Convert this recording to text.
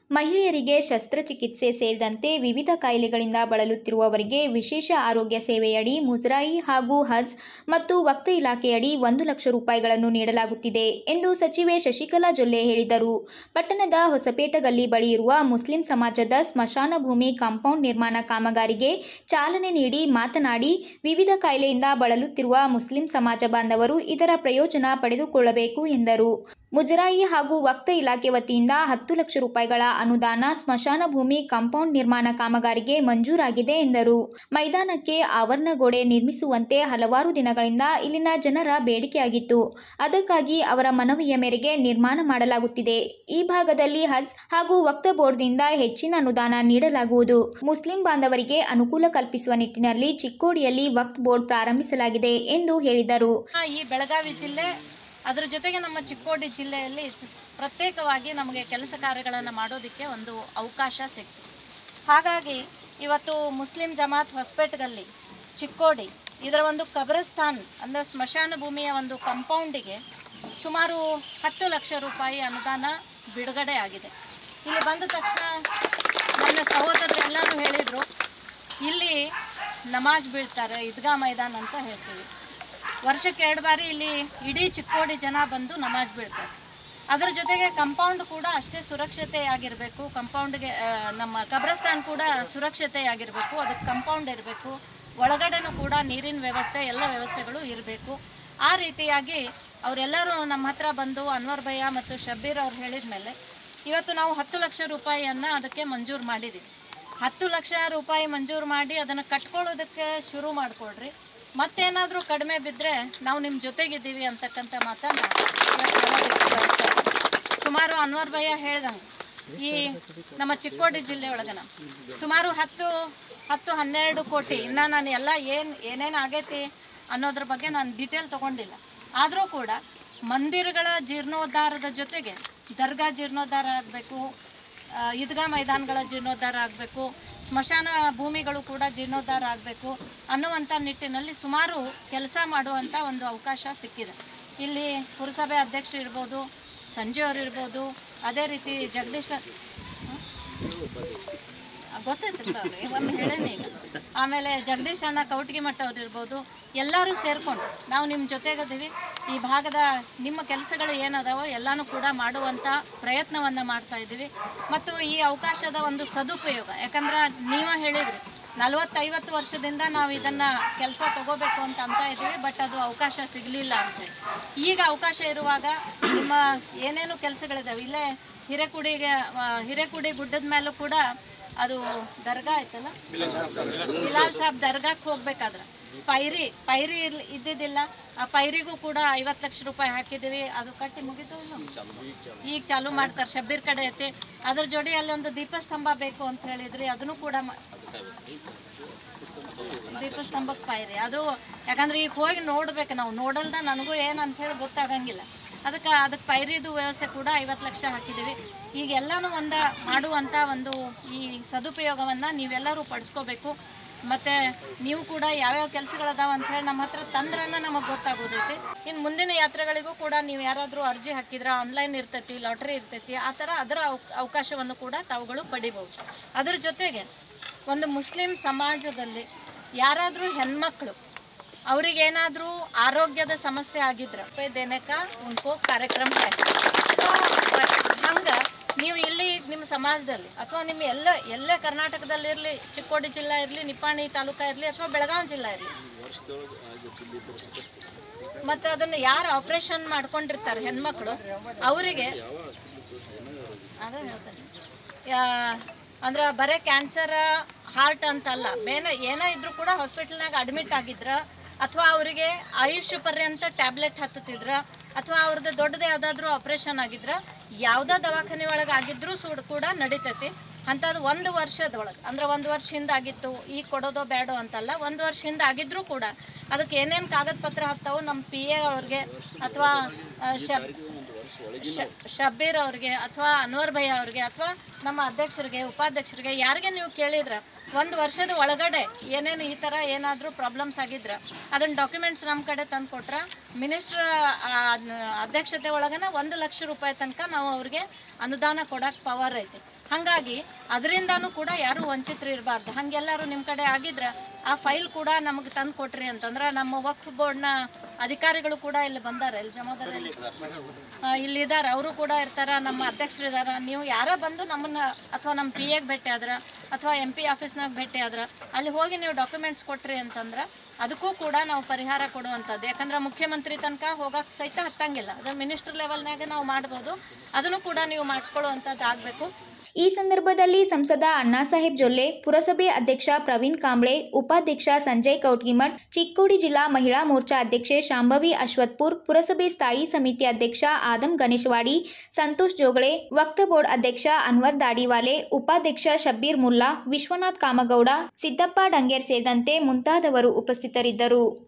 ಮಹಿಳೆಯರಿಗೆ ಶಸ್ತ್ರಚಿಕಿತ್ಸೆ ಸೇರಿದಂತೆ ವಿವಿಧ ಕಾಯಿಲೆಗಳಿಂದ ಬಳಲುತ್ತಿರುವವರಿಗೆ ವಿಶೇಷ ಆರೋಗ್ಯ ಸೇವೆಯಡಿ ಮುಜರಾಯಿ ಹಾಗೂ ಹಜ್ ಮತ್ತು ವಕ್ತ ಇಲಾಖೆಯಡಿ ಒಂದು ಲಕ್ಷ ರೂಪಾಯಿಗಳನ್ನು ನೀಡಲಾಗುತ್ತಿದೆ ಎಂದು ಸಚಿವೆ ಶಶಿಕಲಾ ಜೊಲ್ಲೆ ಹೇಳಿದರು ಪಟ್ಟಣದ ಹೊಸಪೇಟಗಲ್ಲಿ ಬಳಿ ಇರುವ ಮುಸ್ಲಿಂ ಸಮಾಜದ ಸ್ಮಶಾನ ಭೂಮಿ ಕಾಂಪೌಂಡ್ ನಿರ್ಮಾಣ ಕಾಮಗಾರಿಗೆ ಚಾಲನೆ ನೀಡಿ ಮಾತನಾಡಿ ವಿವಿಧ ಕಾಯಿಲೆಯಿಂದ ಬಳಲುತ್ತಿರುವ ಮುಸ್ಲಿಂ ಸಮಾಜ ಬಾಂಧವರು ಇದರ ಪ್ರಯೋಜನ ಪಡೆದುಕೊಳ್ಳಬೇಕು ಎಂದರು ಮುಜರಾಯಿ ಹಾಗೂ ವಕ್ತ ಇಲಾಖೆ ವತಿಯಿಂದ ಹತ್ತು ಲಕ್ಷ ರೂಪಾಯಿಗಳ ಅನುದಾನ ಸ್ಮಶಾನ ಭೂಮಿ ಕಾಂಪೌಂಡ್ ನಿರ್ಮಾಣ ಕಾಮಗಾರಿಗೆ ಮಂಜೂರಾಗಿದೆ ಎಂದರು ಮೈದಾನಕ್ಕೆ ಆವರಣ ಗೋಡೆ ನಿರ್ಮಿಸುವಂತೆ ಹಲವಾರು ದಿನಗಳಿಂದ ಇಲ್ಲಿನ ಜನರ ಬೇಡಿಕೆಯಾಗಿತ್ತು ಅದಕ್ಕಾಗಿ ಅವರ ಮನವಿಯ ಮೇರೆಗೆ ನಿರ್ಮಾಣ ಮಾಡಲಾಗುತ್ತಿದೆ ಈ ಭಾಗದಲ್ಲಿ ಹಜ್ ಹಾಗೂ ವಕ್ತ ಬೋರ್ಡ್ನಿಂದ ಹೆಚ್ಚಿನ ಅನುದಾನ ನೀಡಲಾಗುವುದು ಮುಸ್ಲಿಂ ಬಾಂಧವರಿಗೆ ಅನುಕೂಲ ಕಲ್ಪಿಸುವ ನಿಟ್ಟಿನಲ್ಲಿ ಚಿಕ್ಕೋಡಿಯಲ್ಲಿ ವಕ್ತ್ ಬೋರ್ಡ್ ಪ್ರಾರಂಭಿಸಲಾಗಿದೆ ಎಂದು ಹೇಳಿದರು ಆ, ಈ ಬೆಳಗಾವಿ ಜಿಲ್ಲೆ ಅದರ ಜೊತೆಗೆ ನಮ್ಮ ಚಿಕ್ಕೋಡಿ ಜಿಲ್ಲೆಯಲ್ಲಿ ಸ- ಪ್ರತ್ಯೇಕವಾಗಿ ನಮಗೆ ಕೆಲಸ ಕಾರ್ಯಗಳನ್ನು ಮಾಡೋದಕ್ಕೆ ಒಂದು ಅವಕಾಶ ಸಿಕ್ತು ಹಾಗಾಗಿ ಇವತ್ತು ಮುಸ್ಲಿಂ ಜಮಾತ್ ಹೊಸಪೇಟೆಯಲ್ಲಿ ಚಿಕ್ಕೋಡಿ ಇದರ ಒಂದು ಕಬ್ರಸ್ತಾನ್ ಅಂದರೆ ಸ್ಮಶಾನ ಭೂಮಿಯ ಒಂದು ಕಂಪೌಂಡಿಗೆ ಸುಮಾರು ಹತ್ತು ಲಕ್ಷ ರೂಪಾಯಿ ಅನುದಾನ ಬಿಡುಗಡೆ ಆಗಿದೆ ಇಲ್ಲಿ ಬಂದ ತಕ್ಷಣ ನನ್ನ ಸಹೋದರರು ಎಲ್ಲರೂ ಹೇಳಿದರು ಇಲ್ಲಿ ನಮಾಜ್ ಬೀಳ್ತಾರೆ ಈದ್ಗಾ ಮೈದಾನ ಅಂತ ಹೇಳ್ತೀವಿ ವರ್ಷಕ್ಕೆ ಎರಡು ಬಾರಿ ಇಲ್ಲಿ ಇಡೀ ಚಿಕ್ಕೋಡಿ ಜನ ಬಂದು ನಮಾಜ್ ಬೀಳ್ತಾರೆ ಅದರ ಜೊತೆಗೆ ಕಂಪೌಂಡ್ ಕೂಡ ಅಷ್ಟೇ ಸುರಕ್ಷತೆಯಾಗಿರಬೇಕು ಕಂಪೌಂಡ್ಗೆ ಆ, ನಮ್ಮ ಕಬ್ರಸ್ತಾನ್ ಕೂಡ ಸುರಕ್ಷತೆಯಾಗಿರಬೇಕು ಅದಕ್ಕೆ ಕಂಪೌಂಡ್ ಇರಬೇಕು ಒಳಗಡೆನೂ ಕೂಡ ನೀರಿನ ವ್ಯವಸ್ಥೆ ಎಲ್ಲ ವ್ಯವಸ್ಥೆಗಳು ಇರಬೇಕು ಆ ರೀತಿಯಾಗಿ ಅವರೆಲ್ಲರೂ ನಮ್ಮ ಹತ್ರ ಬಂದು ಅನ್ವರ್ ಭಯ್ಯ ಮತ್ತು ಶಬ್ಬೀರ್ ಅವ್ರು ಹೇಳಿದ ಮೇಲೆ ಇವತ್ತು ನಾವು ಹತ್ತು ಲಕ್ಷ ರೂಪಾಯಿಯನ್ನು ಅದಕ್ಕೆ ಮಂಜೂರು ಮಾಡಿದ್ದೀವಿ ಹತ್ತು ಲಕ್ಷ ರೂಪಾಯಿ ಮಂಜೂರು ಮಾಡಿ ಅದನ್ನು ಕಟ್ಕೊಳ್ಳೋದಕ್ಕೆ ಶುರು ಮಾಡಿಕೊಡ್ರಿ ಮತ್ತೇನಾದರೂ ಕಡಿಮೆ ಬಿದ್ದರೆ ನಾವು ನಿಮ್ಮ ಜೊತೆಗಿದ್ದೀವಿ ಅಂತಕ್ಕಂಥ ಮಾತನ್ನು ಇವತ್ತು ಹೇಳೋದಕ್ಕೆ ಬಯಸ್ತಾ ಇದ್ದೀನಿ. ಸುಮಾರು ಅನ್ವರ್ ಭಯ್ಯ ಹೇಳ್ದಂಗೆ ಈ ನಮ್ಮ ಚಿಕ್ಕೋಡಿ ಜಿಲ್ಲೆ ಒಳಗನ ಸುಮಾರು ಹತ್ತು ಹತ್ತು ಹನ್ನೆರಡು ಕೋಟಿ ಇನ್ನು ನಾನು ಎಲ್ಲ ಏನು ಏನೇನು ಆಗೈತಿ ಅನ್ನೋದ್ರ ಬಗ್ಗೆ ನಾನು ಡೀಟೇಲ್ ತೊಗೊಂಡಿಲ್ಲ ಆದರೂ ಕೂಡ ಮಂದಿರಗಳ ಜೀರ್ಣೋದ್ಧಾರದ ಜೊತೆಗೆ ದರ್ಗಾ ಜೀರ್ಣೋದ್ಧಾರ ಆಗಬೇಕು ಈದ್ಗಾ ಮೈದಾನಗಳ ಜೀರ್ಣೋದ್ಧಾರ ಆಗಬೇಕು ಸ್ಮಶಾನ ಭೂಮಿಗಳು ಕೂಡ ಜೀರ್ಣೋದ್ಧಾರ ಆಗಬೇಕು ಅನ್ನುವಂಥ ನಿಟ್ಟಿನಲ್ಲಿ ಸುಮಾರು ಕೆಲಸ ಮಾಡುವಂಥ ಒಂದು ಅವಕಾಶ ಸಿಕ್ಕಿದೆ ಇಲ್ಲಿ ಪುರಸಭೆ ಅಧ್ಯಕ್ಷರು ಇರ್ಬೋದು ಸಂಜೆ ಅವರು ಇರ್ಬೋದು ಅದೇ ರೀತಿ ಜಗದೀಶ ಗೊತ್ತೈತಿ ಒಮ್ಮೆ ಹೇಳೇನಿ ಈಗ ಆಮೇಲೆ ಜಗದೀಶ್ ಅಣ್ಣ ಕೌಟಿಗೆ ಮಠ ಅವ್ರು ಇರ್ಬೋದು ಎಲ್ಲರೂ ಸೇರ್ಕೊಂಡು ನಾವು ನಿಮ್ಮ ಜೊತೆಗದೀವಿ ಈ ಭಾಗದ ನಿಮ್ಮ ಕೆಲಸಗಳು ಏನದಾವೋ ಎಲ್ಲನೂ ಕೂಡ ಮಾಡುವಂಥ ಪ್ರಯತ್ನವನ್ನು ಮಾಡ್ತಾ ಇದ್ದೀವಿ ಮತ್ತು ಈ ಅವಕಾಶದ ಒಂದು ಸದುಪಯೋಗ ಯಾಕಂದ್ರೆ ನೀವು ಹೇಳಿದ್ರಿ ನಲವತ್ತೈವತ್ತು ವರ್ಷದಿಂದ ನಾವು ಇದನ್ನು ಕೆಲಸ ತಗೋಬೇಕು ಅಂತ ಅಂತ ಇದ್ದೀವಿ ಬಟ್ ಅದು ಅವಕಾಶ ಸಿಗಲಿಲ್ಲ ಅಂತೇಳಿ ಈಗ ಅವಕಾಶ ಇರುವಾಗ ನಿಮ್ಮ ಏನೇನು ಕೆಲಸಗಳಿದಾವೆ ಇಲ್ಲೇ ಹಿರೇಕುಡಿಗೆ ಆ, ಹಿರೇಕುಡಿ ಗುಡ್ಡದ ಮೇಲೂ ಕೂಡ ಅದು ದರ್ಗಾ ಆಯ್ತಲ್ಲ ಬಿಲಾಲ್ ಸಾಬ್ ದರ್ಗಾಕ್ಕೆ ಹೋಗ್ಬೇಕಾದ್ರೆ ಪೈರಿ ಪೈರಿ ಇರ್ಲಿ ಇದ್ದಿದ್ದಿಲ್ಲ ಆ ಪೈರಿಗೂ ಕೂಡ ಐವತ್ತು ಲಕ್ಷ ರೂಪಾಯಿ ಹಾಕಿದ್ದೀವಿ ಅದು ಕಟ್ಟಿ ಮುಗಿತು ಈಗ ಚಾಲು ಮಾಡ್ತಾರೆ ಶಬ್ಬೀರ್ ಕಡೆ ಐತಿ ಅದ್ರ ಜೋಡಿ ಅಲ್ಲಿ ಒಂದು ದೀಪಸ್ತಂಭ ಬೇಕು ಅಂತ ಹೇಳಿದ್ರಿ ಅದನ್ನು ಕೂಡ ಮಾ- ದೀಪಸ್ತಂಭಕ್ಕೆ ಪೈರಿ ಅದು ಯಾಕಂದ್ರೆ ಈಗ ಹೋಗಿ ನೋಡ್ಬೇಕು ನಾವು ನೋಡಲ್ದ ನನಗೂ ಏನು ಅಂತ ಹೇಳಿ ಗೊತ್ತಾಗಂಗಿಲ್ಲ ಅದಕ್ಕೆ ಅದಕ್ಕೆ ಪೈರಿದು ವ್ಯವಸ್ಥೆ ಕೂಡ ಐವತ್ತು ಲಕ್ಷ ಹಾಕಿದ್ದೀವಿ ಈಗ ಎಲ್ಲನೂ ಒಂದ ಮಾಡುವಂಥ ಒಂದು ಈ ಸದುಪಯೋಗವನ್ನು ನೀವೆಲ್ಲರೂ ಪಡಿಸ್ಕೋಬೇಕು ಮತ್ತು ನೀವು ಕೂಡ ಯಾವ್ಯಾವ ಕೆಲಸಗಳದಾವ ಅಂತ ಹೇಳಿ ನಮ್ಮ ಹತ್ರ ತಂದ್ರನ್ನ ನಮಗೆ ಗೊತ್ತಾಗೋದೈತಿ ಇನ್ನು ಮುಂದಿನ ಯಾತ್ರೆಗಳಿಗೂ ಕೂಡ ನೀವು ಯಾರಾದರೂ ಅರ್ಜಿ ಹಾಕಿದ್ರೆ ಆನ್ಲೈನ್ ಇರ್ತೈತಿ ಲಾಟ್ರಿ ಇರ್ತೈತಿ ಆ ಥರ ಅದರ ಅವ- ಅವಕಾಶವನ್ನು ಕೂಡ ತಾವುಗಳು ಪಡಿಬೋದು ಅದ್ರ ಜೊತೆಗೆ ಒಂದು ಮುಸ್ಲಿಂ ಸಮಾಜದಲ್ಲಿ ಯಾರಾದರೂ ಹೆಣ್ಮಕ್ಳು ಅವ್ರಿಗೇನಾದರೂ ಆರೋಗ್ಯದ ಸಮಸ್ಯೆ ಆಗಿದ್ರೆ ಪೇ ದೇನಕ ಉನ್ಕೋ ಕಾರ್ಯಕ್ರಮ है. So, ಹಂಗ ನೀವು ಇಲ್ಲಿ ನಿಮ್ಮ ಸಮಾಜದಲ್ಲಿ ಅಥವಾ ನಿಮ್ಮ ಎಲ್ಲ ಎಲ್ಲೇ ಕರ್ನಾಟಕದಲ್ಲಿರಲಿ ಚಿಕ್ಕೋಡಿ ಜಿಲ್ಲಾ ಇರಲಿ ನಿಪ್ಪಾಣಿ ತಾಲೂಕಾ ಇರಲಿ ಅಥವಾ ಬೆಳಗಾವಿ ಜಿಲ್ಲಾ ಇರಲಿ ಮತ್ತು ಅದನ್ನು ಯಾರು ಆಪ್ರೇಷನ್ ಮಾಡ್ಕೊಂಡಿರ್ತಾರೆ ಹೆಣ್ಮಕ್ಳು ಅವರಿಗೆ ಅದೇ ಹೇಳ್ತಾರೆ ಯಾ- ಅಂದ್ರೆ ಬರೀ ಕ್ಯಾನ್ಸರ್ ಹಾರ್ಟ್ ಅಂತಲ್ಲ ಮೇನ ಏನೇ ಇದ್ರೂ ಕೂಡ ಹಾಸ್ಪಿಟಲ್ನಾಗ ಅಡ್ಮಿಟ್ ಆಗಿದ್ರ ಅಥವಾ ಅವರಿಗೆ ಆಯುಷ್ಯ ಪರ್ಯಂತ ಟ್ಯಾಬ್ಲೆಟ್ ಹತ್ತತಿದ್ರ ಅಥವಾ ಅವ್ರದ್ದು ದೊಡ್ಡದು ಯಾವುದಾದ್ರೂ ಆಪ್ರೇಷನ್ ಆಗಿದ್ರ ಯಾವುದೇ ದವಾಖಾನೆ ಒಳಗೆ ಆಗಿದ್ರೂ ಸೂಡ್ ಕೂಡ ನಡೀತೈತಿ ಅಂಥದ್ದು ಒಂದು ವರ್ಷದೊಳಗೆ ಅಂದ್ರೆ ಒಂದು ವರ್ಷ ಹಿಂದೆ ಆಗಿತ್ತು ಈಗ ಕೊಡೋದೋ ಬೇಡೋ ಅಂತಲ್ಲ ಒಂದು ವರ್ಷ ಹಿಂದೆ ಆಗಿದ್ರೂ ಕೂಡ ಅದಕ್ಕೆ ಏನೇನು ಕಾಗದ ಪತ್ರ ಹತ್ತಾವು ನಮ್ಮ ಪಿ ಎ ಅವ್ರಿಗೆ ಅಥವಾ ಶ ಶ- ಶಬ್ಬೀರ್ ಅವ್ರಿಗೆ ಅಥವಾ ಅನ್ವರ್ ಭಯ್ಯ ಅವ್ರಿಗೆ ಅಥವಾ ನಮ್ಮ ಅಧ್ಯಕ್ಷರಿಗೆ ಉಪಾಧ್ಯಕ್ಷರಿಗೆ ಯಾರಿಗೆ ನೀವು ಕೇಳಿದ್ರೆ ಒಂದು ವರ್ಷದ ಒಳಗಡೆ ಏನೇನು ಈ ಥರ ಏನಾದರೂ ಪ್ರಾಬ್ಲಮ್ಸ್ ಆಗಿದ್ರೆ ಅದನ್ನ ಡಾಕ್ಯುಮೆಂಟ್ಸ್ ನಮ್ಮ ಕಡೆ ತಂದು ಕೊಟ್ರೆ ಮಿನಿಸ್ಟ್ರ್ ಅಧ್ಯಕ್ಷತೆ ಒಳಗನ ಒಂದು ಲಕ್ಷ ರೂಪಾಯಿ ತನಕ ನಾವು ಅವ್ರಿಗೆ ಅನುದಾನ ಕೊಡೋಕೆ ಪವರ್ ಐತಿ ಹಾಗಾಗಿ ಅದರಿಂದನೂ ಕೂಡ ಯಾರು ವಂಚಿತರು ಇರಬಾರ್ದು ಹಾಗೆಲ್ಲರೂ ನಿಮ್ಮ ಕಡೆ ಆಗಿದ್ರೆ ಆ ಫೈಲ್ ಕೂಡ ನಮಗೆ ತಂದು ಕೊಟ್ರಿ ಅಂತಂದ್ರೆ ನಮ್ಮ ವಕ್ಫ್ ಬೋರ್ಡ್ನ ಅಧಿಕಾರಿಗಳು ಕೂಡ ಇಲ್ಲಿ ಬಂದಾರೆ ಇಲ್ಲಿ ಜಮಾದಾರಲ್ಲಿ ಆ, ಇಲ್ಲಿ ಇದ್ದಾರೆ ಅವರು ಕೂಡ ಇರ್ತಾರ ನಮ್ಮ ಅಧ್ಯಕ್ಷರು ಇದಾರ ನೀವು ಯಾರ ಬಂದು ನಮ್ಮನ್ನ ಅಥವಾ ನಮ್ಮ ಪಿ ಎಗೆ ಭೇಟಿ ಆದ್ರ ಅಥವಾ ಎಂ ಪಿ ಆಫೀಸ್ನಾಗ ಭೇಟಿ ಆದ್ರ ಅಲ್ಲಿ ಹೋಗಿ ನೀವು ಡಾಕ್ಯುಮೆಂಟ್ಸ್ ಕೊಟ್ರಿ ಅಂತಂದ್ರೆ ಅದಕ್ಕೂ ಕೂಡ ನಾವು ಪರಿಹಾರ ಕೊಡುವಂಥದ್ದು ಯಾಕಂದ್ರೆ ಮುಖ್ಯಮಂತ್ರಿ ತನಕ ಹೋಗಕ್ಕೆ ಸಹಿತ ಹತ್ತಂಗಿಲ್ಲ ಅದು ಮಿನಿಸ್ಟರ್ ಲೆವೆಲ್ನಾಗ ನಾವು ಮಾಡ್ಬೋದು ಅದನ್ನು ಕೂಡ ನೀವು ಮಾಡಿಸ್ಕೊಳ್ಳುವಂಥದ್ದು ಆಗಬೇಕು ಈ ಸಂದರ್ಭದಲ್ಲಿ ಸಂಸದ ಅಣ್ಣಾಸಾಹೇಬ್ ಜೊಲ್ಲೆ ಪುರಸಭೆ ಅಧ್ಯಕ್ಷ ಪ್ರವೀಣ್ ಕಾಂಬ್ಳೆ ಉಪಾಧ್ಯಕ್ಷ ಸಂಜಯ್ ಕೌಟ್ಗಿಮಠ್ ಚಿಕ್ಕೋಡಿ ಜಿಲ್ಲಾ ಮಹಿಳಾ ಮೋರ್ಚಾ ಅಧ್ಯಕ್ಷೆ ಶಾಂಭವಿ ಅಶ್ವತ್ಪುರ್ ಪುರಸಭೆ ಸ್ಥಾಯಿ ಸಮಿತಿ ಅಧ್ಯಕ್ಷ ಆದಂ ಗಣೇಶವಾಡಿ ಸಂತೋಷ್ ಜೋಗಳೆ ವಕ್ತ ಬೋರ್ಡ್ ಅಧ್ಯಕ್ಷ ಅನ್ವರ್ ದಾಡಿವಾಲೆ ಉಪಾಧ್ಯಕ್ಷ ಶಬ್ಬೀರ್ ಮುಲ್ಲಾ ವಿಶ್ವನಾಥ್ ಕಾಮಗೌಡ ಸಿದ್ದಪ್ಪ ಡಂಗೇರ್ ಸೇರಿದಂತೆ ಮುಂತಾದವರು ಉಪಸ್ಥಿತರಿದ್ದರು